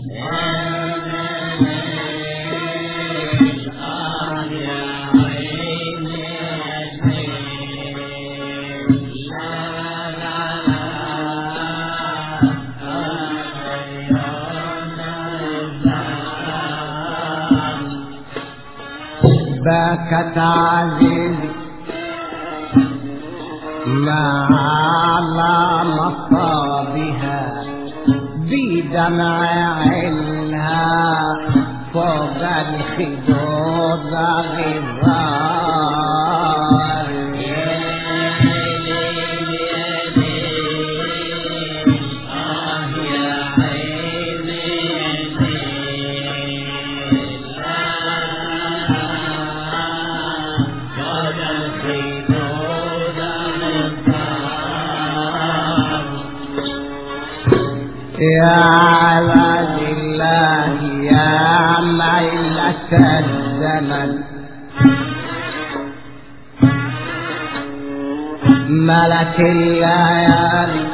بكت عزيزي ما على مصابها بدمع عينها فوق الخدود غبار يا عباد الله يا ميلة الزمن ملك الليالي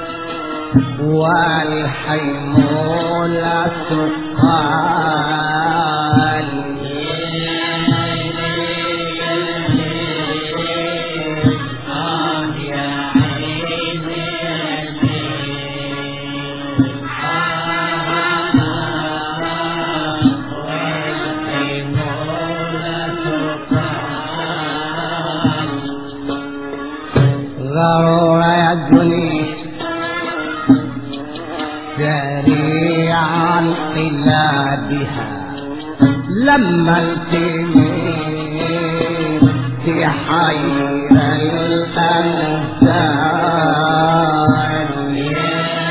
والحيمولة قال ضرور يدني سريعا إلى بها لما التميت في حير الأنسان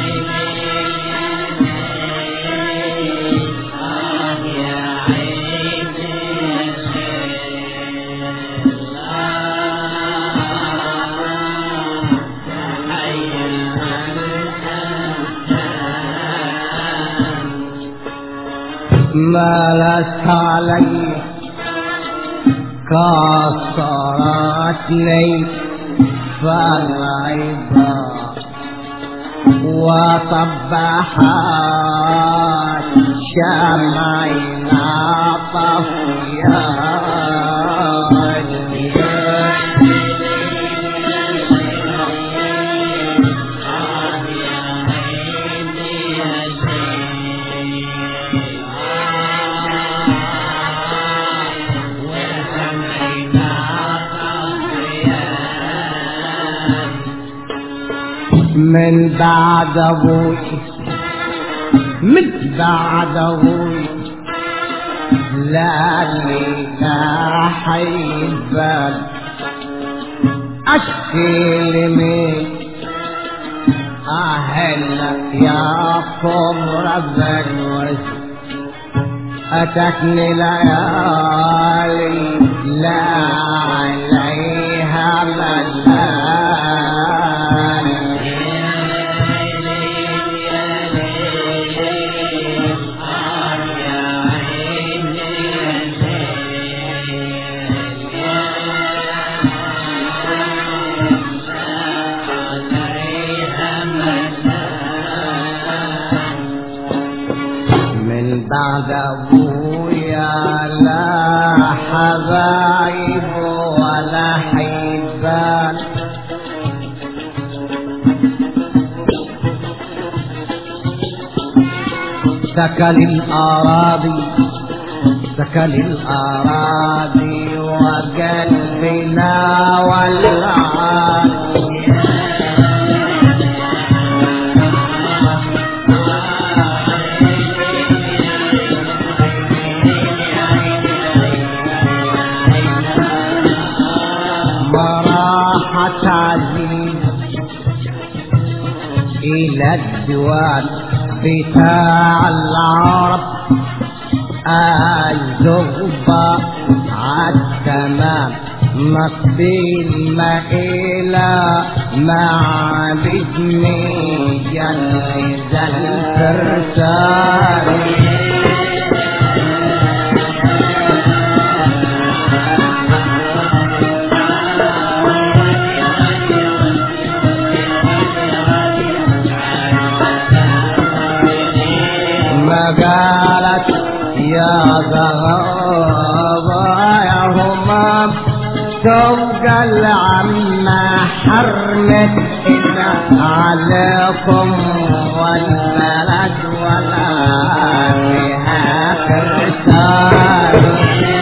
ما لست علي كسرتني فالعبا وصبحت شمعنا طفيان من بعد ابوي من بعد ابوي لا لي لا حيبان اشكي لمين اهلك يا قمر الزنوس أتتني ليالي لا عليها ملان من بعد ابويا لا حبايب ولا حبان سكن الأراضي سكن الأراضي وقلبنا والعاد مراحة عزيز إلى الديوان بتاع العرب الزغبة عالتمام نصبي المائلة مع بجني جنز الفرسان ما قالت يا ضغابة يا همام تبقى العمة حرمت إلا عليكم والبلد ولا فيها كرسال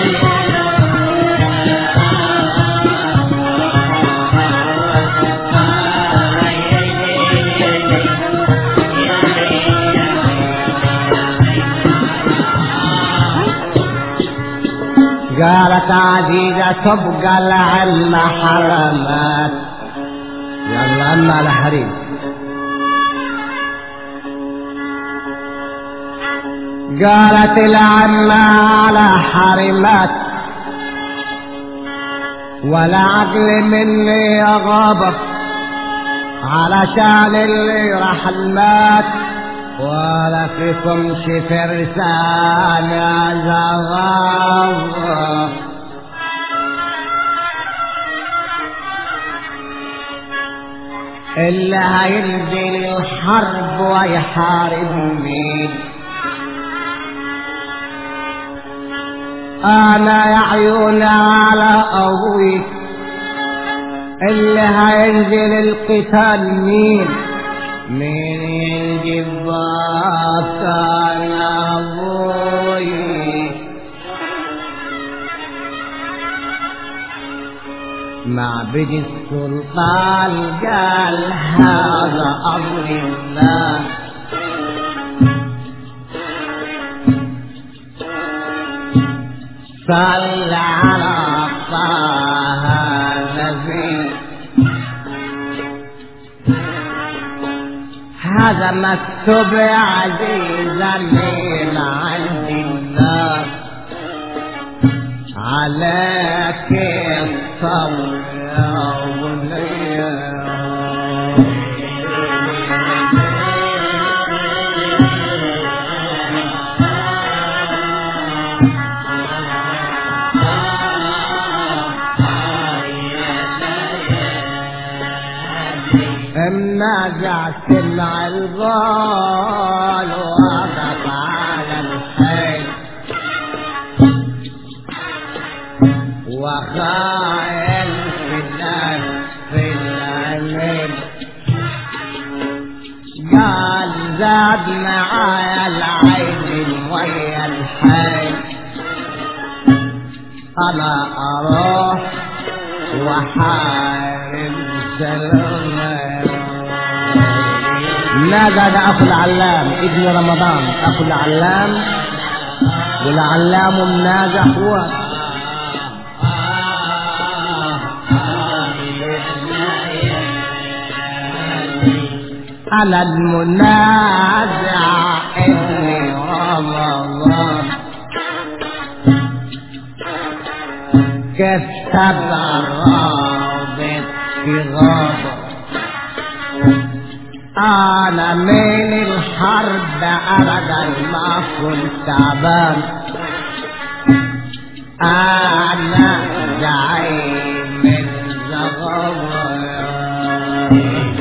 قالت عزيزة تبقى العلم حرمات يلا أما على حريم قالت العم على حرمات ولا عقل مني يا غابة علشان اللي راح المات ولا فيكم شي فرسان يا زغاب اللي هينزل الحرب ويحارب مين انا يا عيون على ابوي اللي هينزل القتال مين مين يجيب بطل ابوي معبد السلطان قال هذا امر الله صل على طه النبي هذا مكتوب يا عزيزا من عند الله عليك الصبر يا بني النازع سمع الغال وقف على الحي وخائن في الناس في العلم قال زاد معايا العين ويا الحي انا اروح وحارب سلامه نادى ده اخو العلام ابن رمضان اخو العلام والعلام منازع هو انا المنازع ابن رمضان كيف تبع الرابط في غابه أنا من الحرب أبدا ما كنت تعبان أنا زعيم الزغبر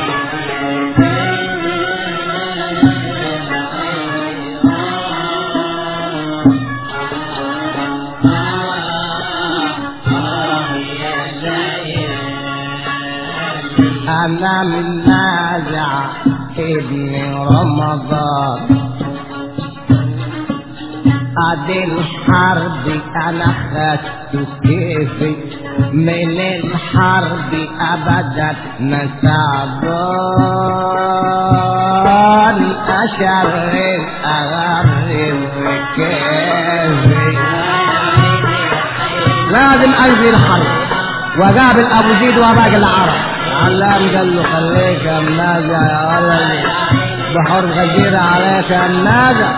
أنا من نازع ابن رمضان ادي الحرب انا خدت كيفي من الحرب ابدا ما تعبان اشرب اغرب كيفي لازم انزل الحرب وقابل ابو زيد وباقي العرب علام قال له خليك يا منازع يا ولدي بحر غدير عليك يا منازع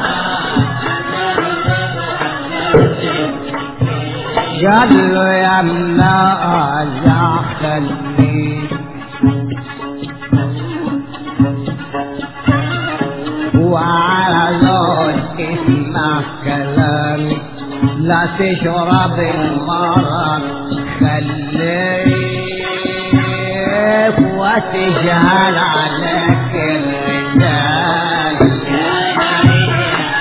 قال له يا منازع خليك وعلى زوج اسمع كلامي لا تشرب المرض خليك وتجهل عليك الرجال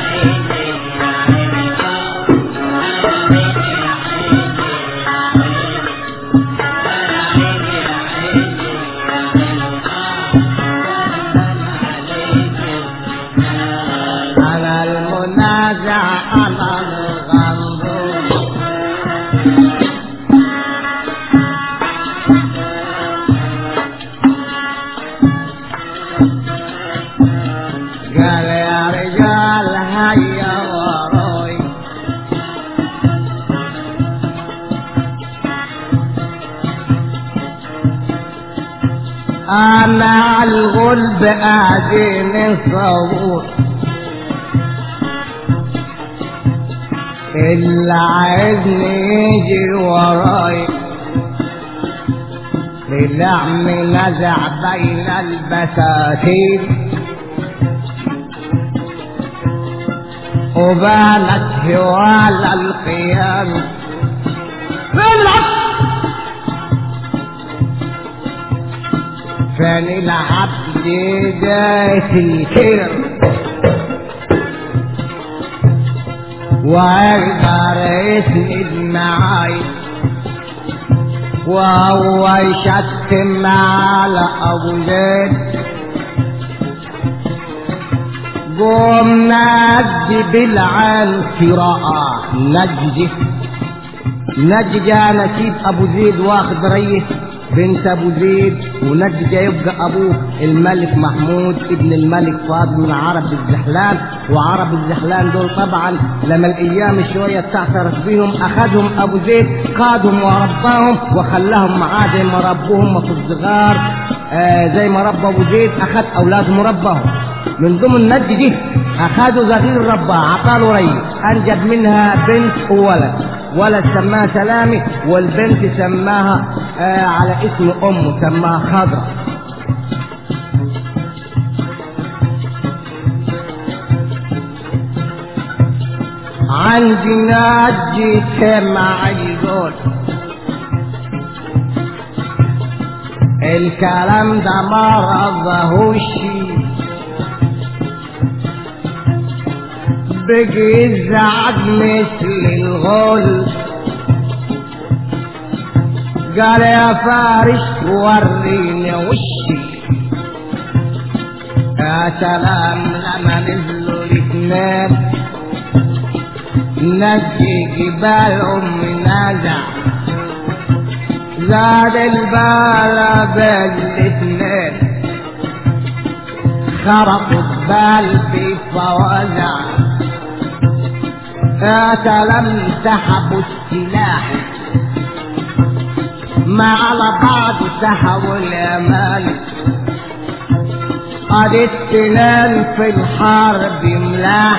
على المنازع على الغنظور قال يا رجال هيا وراي انا على الغلب قاعدين صبور اللي عايزني يجي وراي باللعم نزع بين البساتين وبانت هوال القيام بالعكس فان العبد ذات الكرم ويقدر يسند معاي وهو يشتم على ابو زيد قوم نجي بالعنفراء نجي نجي نسيب ابو زيد واخد ريه بنت ابو زيد ونجي يبقى ابوه الملك محمود ابن الملك فاضل من عرب الزحلان وعرب الزحلان دول طبعا لما الايام شويه تعثرت بيهم اخذهم ابو زيد قادهم ورباهم وخلاهم معاه زي ما ربوهم في الصغار آه زي ما ربى ابو زيد اخذ اولادهم ورباهم من ضمن النج دي اخذوا زغير ربا عطاله ري انجب منها بنت وولد ولد سماها سلامي والبنت سماها آه على اسم امه سماها خضرة عندي ناجي سمع يقول الكلام ده ما رضاهوش بقي الزعج مثل الغل قال يا فارس وريني وشي يا سلام لما نزلوا الاثنين نجي جبالهم نازع زاد البال بالاثنين خرقوا البال في فوازع لم سحبوا السلاح ما على بعض سحبوا الأمان قد التنان في الحرب ملاح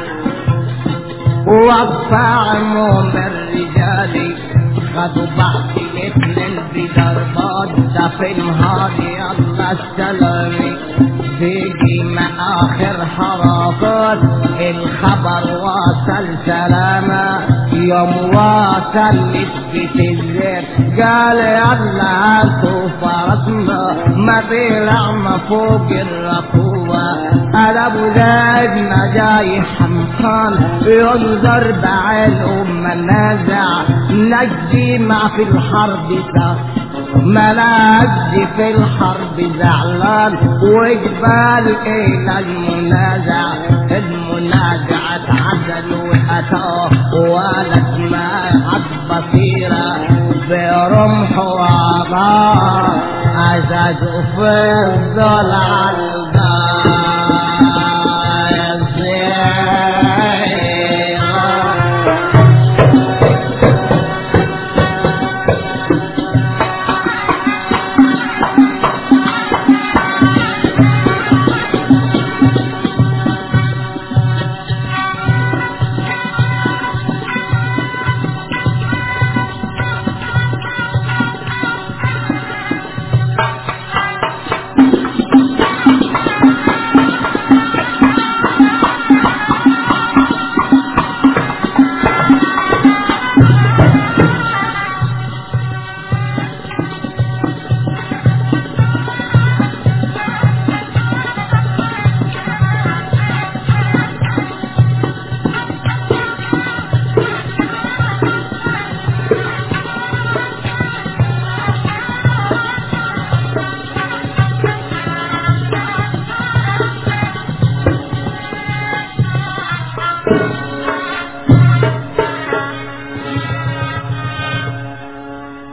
وأطفالهم الرجال خدوا بعض الاثنين بضربات ده في الهادي الله السلامي تيجي مع اخر حركات الخبر واصل سلامة يوم واصل نسبة الزيت قال يلا هاتوا فرسنا ما بيلعم فوق الركوبة انا ابو زيد ما جاي حمصان ينظر بعين ام النازع نجي ما في الحرب ساق مناجي في الحرب زعلان وجبال الى المنازع المنازع تعدل واتاه ولد ما عد بصيرة برمح وعطاء أزاد في الضلع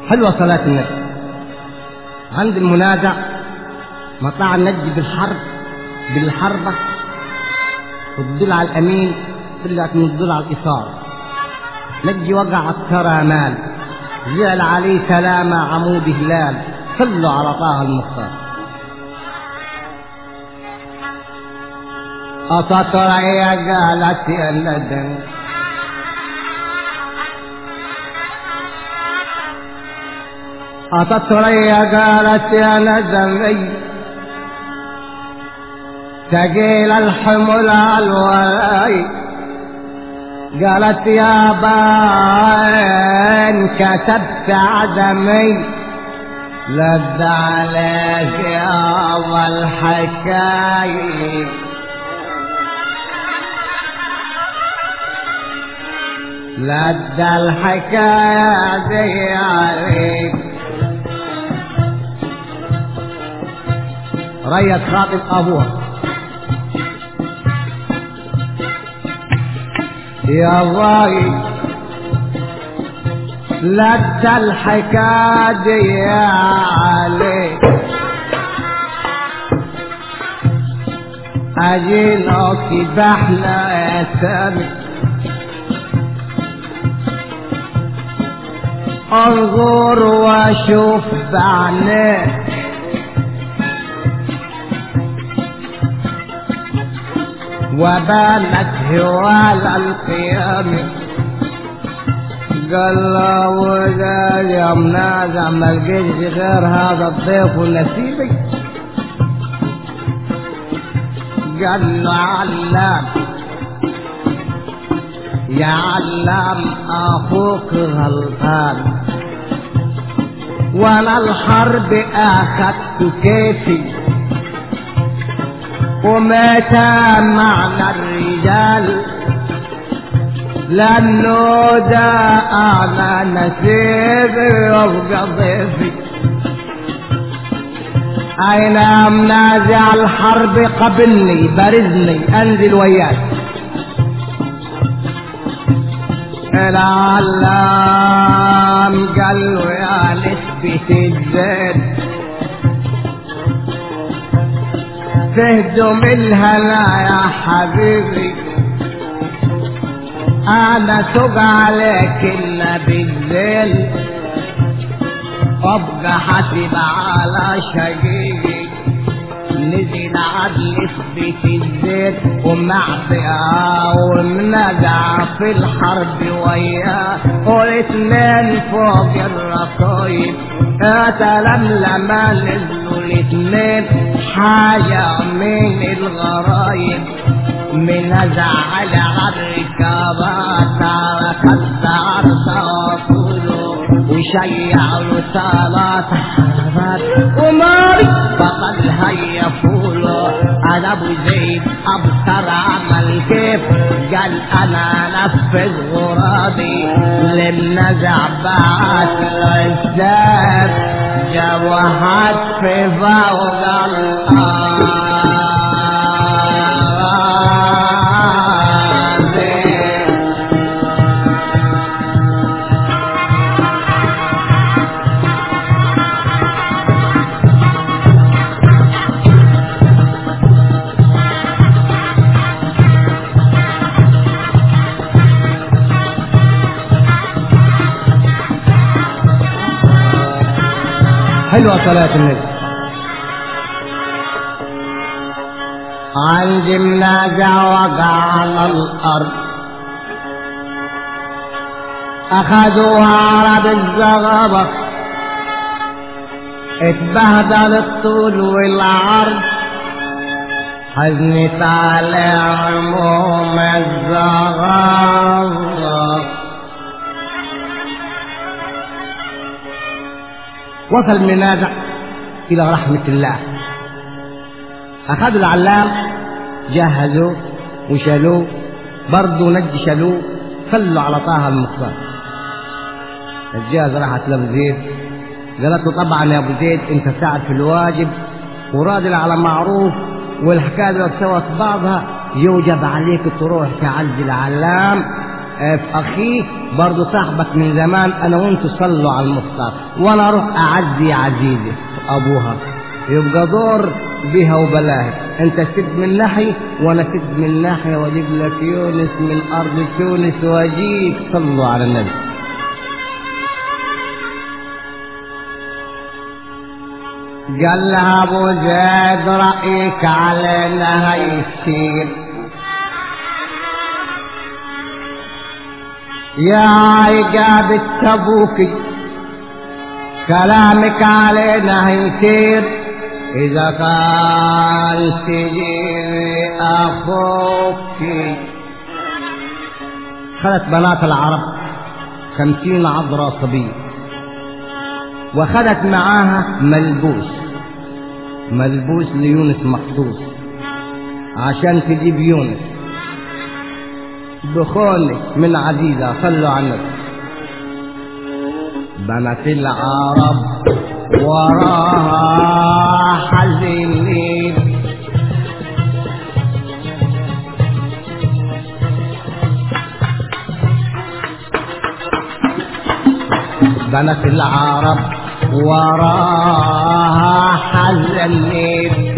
حلوة صلاة النبي عند المنازع مطاع النجد بالحرب بالحربة وتدل على الأمين طلعت من تدل على الإثارة نجي وقع الترى مال زعل عليه سلامة عمود هلال صلوا على طه المختار أتطرع يا قالت يا ندم أتطري قالت يا ندمي ثقيل الحمل الولاي قالت يا بان كتبت عدمي لد عليك يا ابا الحكاية لد الحكاية دي عليك ريت خاطب ابوها يا ضاي لد الحكاية يا علي أجيلك بحلى يا سامي انظر واشوف بعينيك وبانت هوال القيام قال له وقال يا منازع ما لقيتش غير هذا الضيف ونسيبي قال له علام يا علام اخوك غلطان وانا الحرب اخذت كيفي ومتى معنى الرجال لانه ده انا نسيبي وابقى ضيفي اين منازع الحرب قبلني برزني انزل وياك العلام قال له يا نسبة الزين تهدم الهنا يا حبيبي انا سوق عليك الا بالليل ابقى حاسب على شقيقي نزل عدل في الزيت ومعطيها ومنزع في الحرب وياه والاثنين فوق الرصايب تلملما نزلوا الاثنين حاجة من الغرايب من زعل الركابات على خد عرض طوله وشيع صلاة حربات وماري فقد هيا فوله انا ابو زيد ابصر عمل كيف قال انا نفذ غرابي للنزع بعت العزاب جوهت في فوق الارض حلوة صلاة النبي عندي منازع وقع على الأرض أخذوها عرب الزغبة اتبهدل الطول والعرض حزني طالع عموم الزغبة وصل المنازع إلى رحمة الله أخذوا العلام جهزوه وشالوه برضه نج شالوه صلوا على طه المختار الجهاز راحت لأبو زيد قالت له طبعا يا أبو زيد أنت ساعد في الواجب وراجل على معروف والحكاية لو سوت بعضها يوجب عليك تروح تعزي العلام آه، في اخيه برضه صاحبك من زمان انا وانتوا صلوا على المختار وانا اروح اعزي عزيزي ابوها يبقى دور بها وبلاها انت سد من ناحية وانا سد من ناحية واجيب لك يونس من ارض تونس واجيك صلوا على النبي قال لها ابو زيد رايك علينا هيصير يا عقاب تبوكي كلامك علينا هيصير اذا كان سجين اخوك خذت بنات العرب خمسين عذراء صبيه وخدت معاها ملبوس ملبوس ليونس مخصوص عشان تجيب يونس دخول من عزيزة صلوا على النبي بنات العرب وراها حزينين بنات العرب وراها حزنين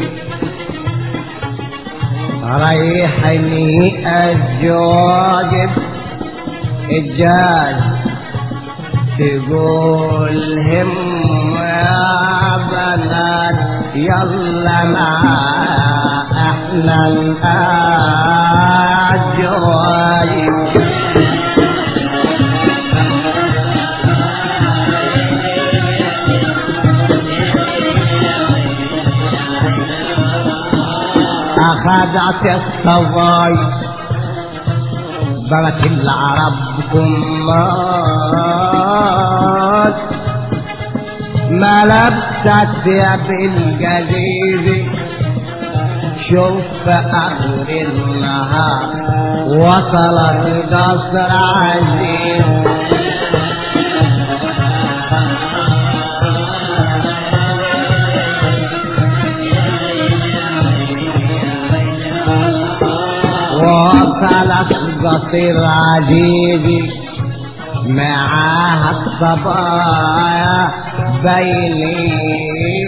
ريحني الجوجب الجاز تقول هم يا بنات يلا ما احنا الأجواجب أخذت الصواي بلت العرب أمات ما لبست ثياب الجليل شوف آخر النهار وصلت قصر عزيز وصلت قصير عزيزي معاها الصبايا بيني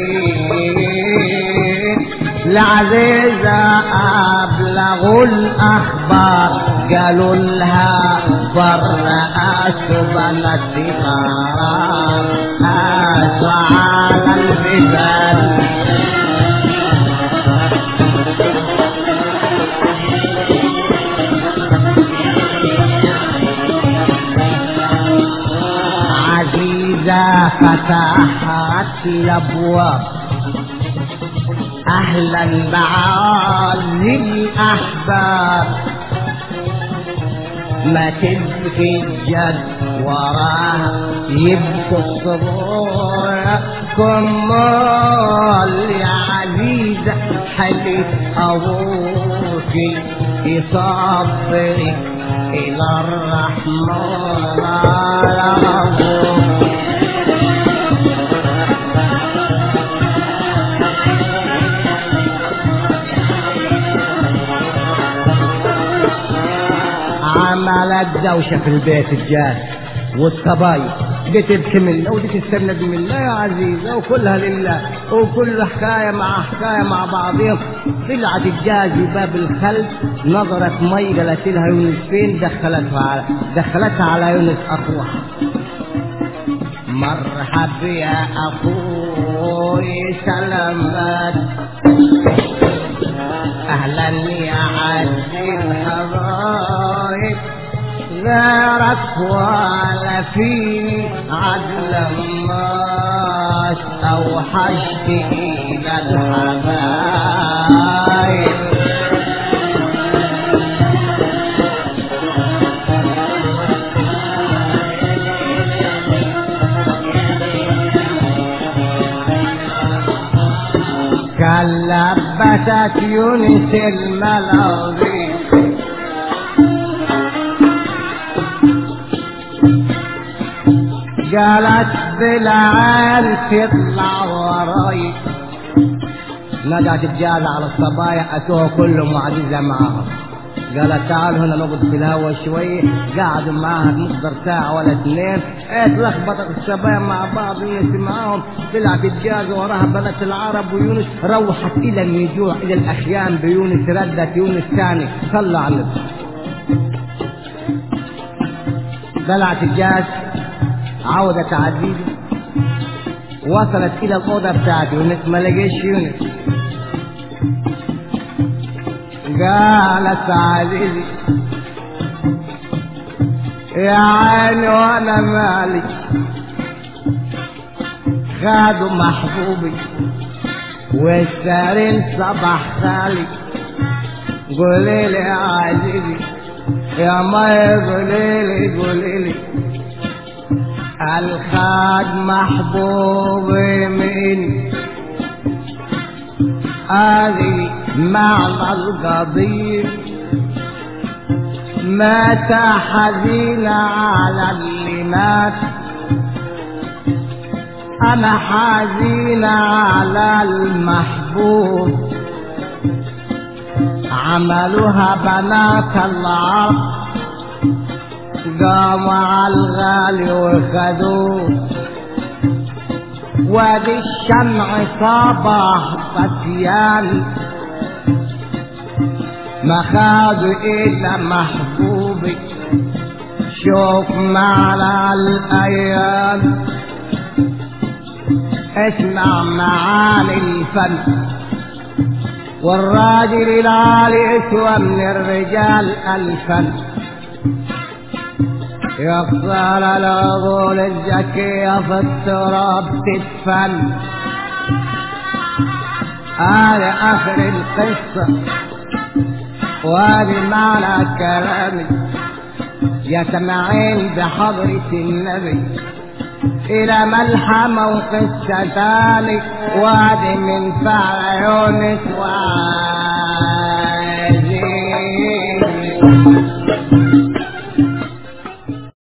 العزيزة أبلغوا الأخبار قالوا لها بر أسبل الثغار أسعى على الفتن عزيزة فتحت الأبواب أهلا بعازي الأحباب ما تبكي الجد وراها يبكوا الصبور كمال يا عزيزة حلف أبوك يصبرك إلى الرحمن يا أبوك عملت دوشة في البيت الجاهز والصبايا دي تبكي منا ودي تستند منا يا عزيزة وكلها لله وكل حكاية مع حكاية مع بعضهم طلعت الجاز باب الخلف نظرت مي قالت لها يونس فين دخلتها على دخلتها على يونس أخوها مرحب يا أخوي سلامات اهلا يا عزيز الحبايب غيرك ولا فيني عدل الناس اوحشت الى الحبايب كان لبست يونس الملاوي قالت بالعين تطلع وراي نجت الجالة على الصبايا أتوه كلهم معجزة معاهم قال تعال هنا نقعد في الهوا شوية قعدوا معاها مقدر ساعة ولا اثنين اتلخبطت الشباب مع بعض يونس معاهم طلعت الجاز وراها بنات العرب ويونس روحت إلى النجوع إلى الأخيام بيونس ردت يونس ثاني صلى على النبي طلعت الجاز عودت عزيزي وصلت إلى الأوضة بتاعت يونس ما لقيش يونس قالت عزيزي يا عيني وانا مالي خادوا محبوبي والسارين صباح خالي قولي لي يا عزيزي يا ماي قولي لي قولي لي الخاد محبوبي مني هذه معنى القضية مات حزين على اللي مات أنا حزين على المحبوب عملوها بنات العرب قاموا على الغالي وخدوه وادي الشمع صباح فتيان ما خادوا إلا محبوبي شوف معنا الأيام اسمع معاني الفن والراجل العالي اسوى من الرجال الفن يخسر العقول الزكية في التراب تدفن هذا آخر القصة وهذه معنى كلامي يسمعين بحضرة النبي إلى ملحمة وقصة ثاني وهذه من فعل يونس وعاد